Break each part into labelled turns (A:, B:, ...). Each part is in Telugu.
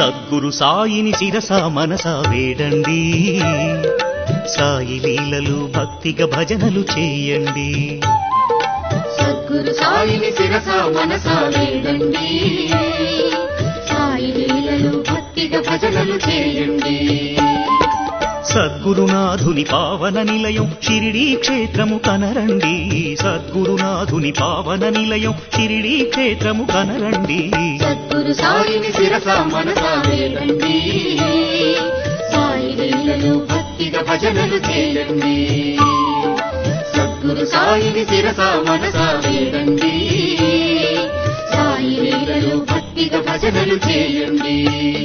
A: సద్గురు సాయిని శిరస మనస వేడండి సాయి లీలలు భక్తిగా భజనలు చేయండి
B: సద్గురు సాయిని శిరస మనస వేడండి సాయి లీలలు భక్తిగా భజనలు చేయండి
A: సద్గురునాథుని పావన నిలయం షిరిడీ క్షేత్రము కనరండి సద్గురునాథుని పావన నిలయం షిరిడీ క్షేత్రము కనరండి
B: సద్గురు సాయిని శిరస మనస వేడండి సాయి లీలలు భక్తిగా భజనలు చేయండి సద్గురు సాయిని శిరస మనస వేడండి సాయి లీలలు భక్తిగా భజనలు చేయండి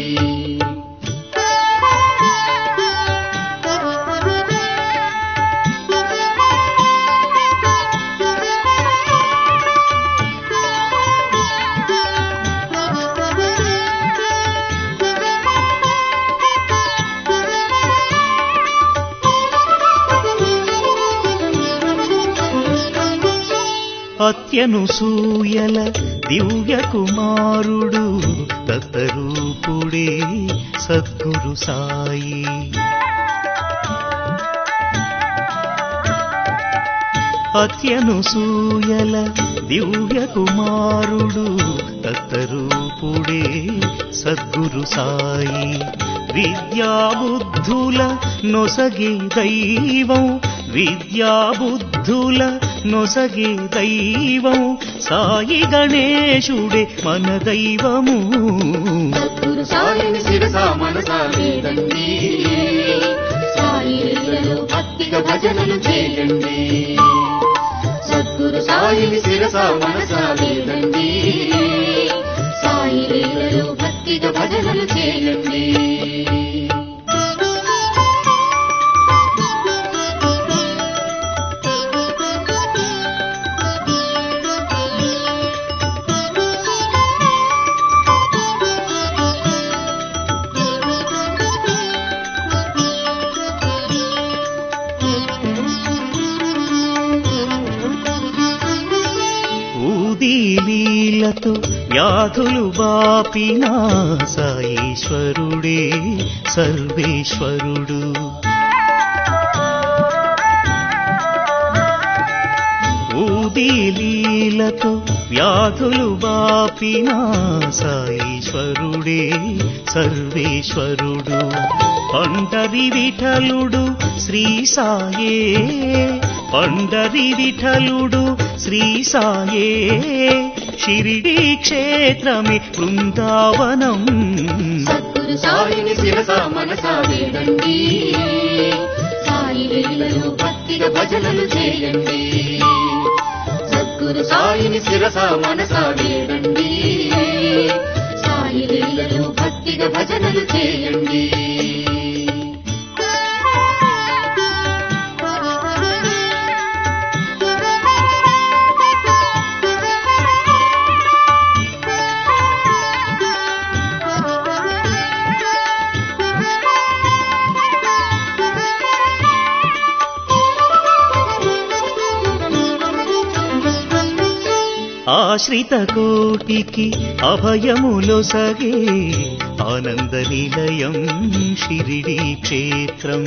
A: అత్యనుసూయల దివ్య కుమారుడు దత్తరూపుడే సద్గురు సాయి అత్యనుసూయల దివ్య కుమారుడు దత్తరూపుడే సద్గురు సాయి విద్యాబుద్ధుల నొసగి దైవం విద్యాబుద్ధుల నొసగి దైవం సాయి గణేశుడే మన దైవము
B: సద్గురు సాయిని శిరస మనస వేడండి సాయి లీలలు భక్తిగా భజనలు చేయండి సద్గురు సాయిని శిరస మనస వేడండి సాయి లీలలు భక్తిగా భజనలు చేయండి
A: ఊది లీలతో వ్యాధులు బాపిన సాయీశ్వరుడే సర్వేశ్వరుడు ఊది లీలతో వ్యాధులు బాపిన సాయీశ్వరుడే సర్వేశ్వరుడు పండరి విఠలుడు శ్రీ సాయే పండరి విఠలుడు శ్రీ సాయే షిరిడి క్షేత్రమే బృందావనం
B: సద్గురు సాయిని శిరస మనస వేడండి సాయి లీలలు భక్తిగా భజనలు చేయండి సద్గురు సాయిని శిరస మనస వేడండి సాయి లీలలు భక్తిగా భజనలు చేయండి
A: ఆశ్రిత కోటికి అభయములో సగే ఆనంద నిలయం షిరిడి క్షేత్రం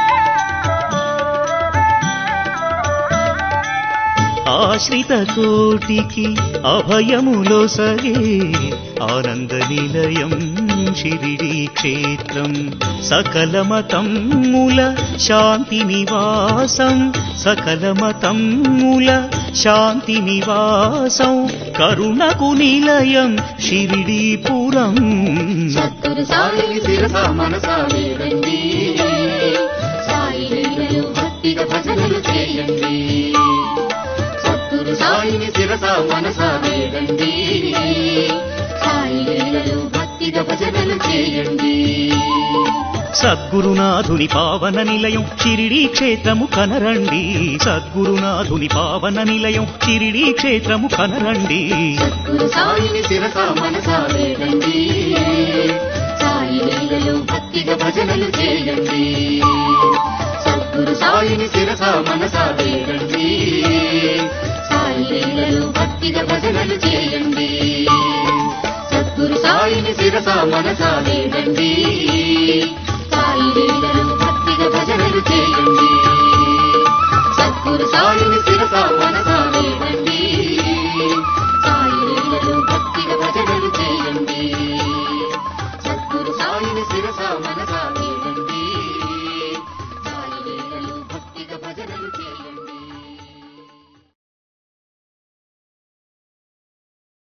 A: ఆశ్రిత కోటికి అభయములో సగే ఆనంద నిలయం షిరిడి క్షేత్రం సకల మతముల శాంతి నివాసం సకల మతముల శాంతి నివాసం కరుణకు నిలయం షిరిడీపురం
B: సద్గురు సాయిని శిరస మనస వేడండి సాయి లీలలు భక్తిగా భజనలు చేయండి సద్గురు సాయిని శిరస మనస వేడండి సాయి లీలలు భక్తిగా భజనలు చేయండి
A: సద్గురునాథుని పావన నిలయం షిరిడీ క్షేత్రము కనరండి సద్గురునాథుని పావన నిలయం షిరిడీ క్షేత్రము కనరండి
B: సద్గురు సాయిని శిరస మనస వేడండి సాయి లీలలు భక్తిగా భజనలు చేయండి సద్గురు సాయిని శిరస మనస వేడండి సాయి లీలలు భక్తిగా భజనలు చేయండి సద్గురు సాయిని శిరస శిరస మనస వేడండి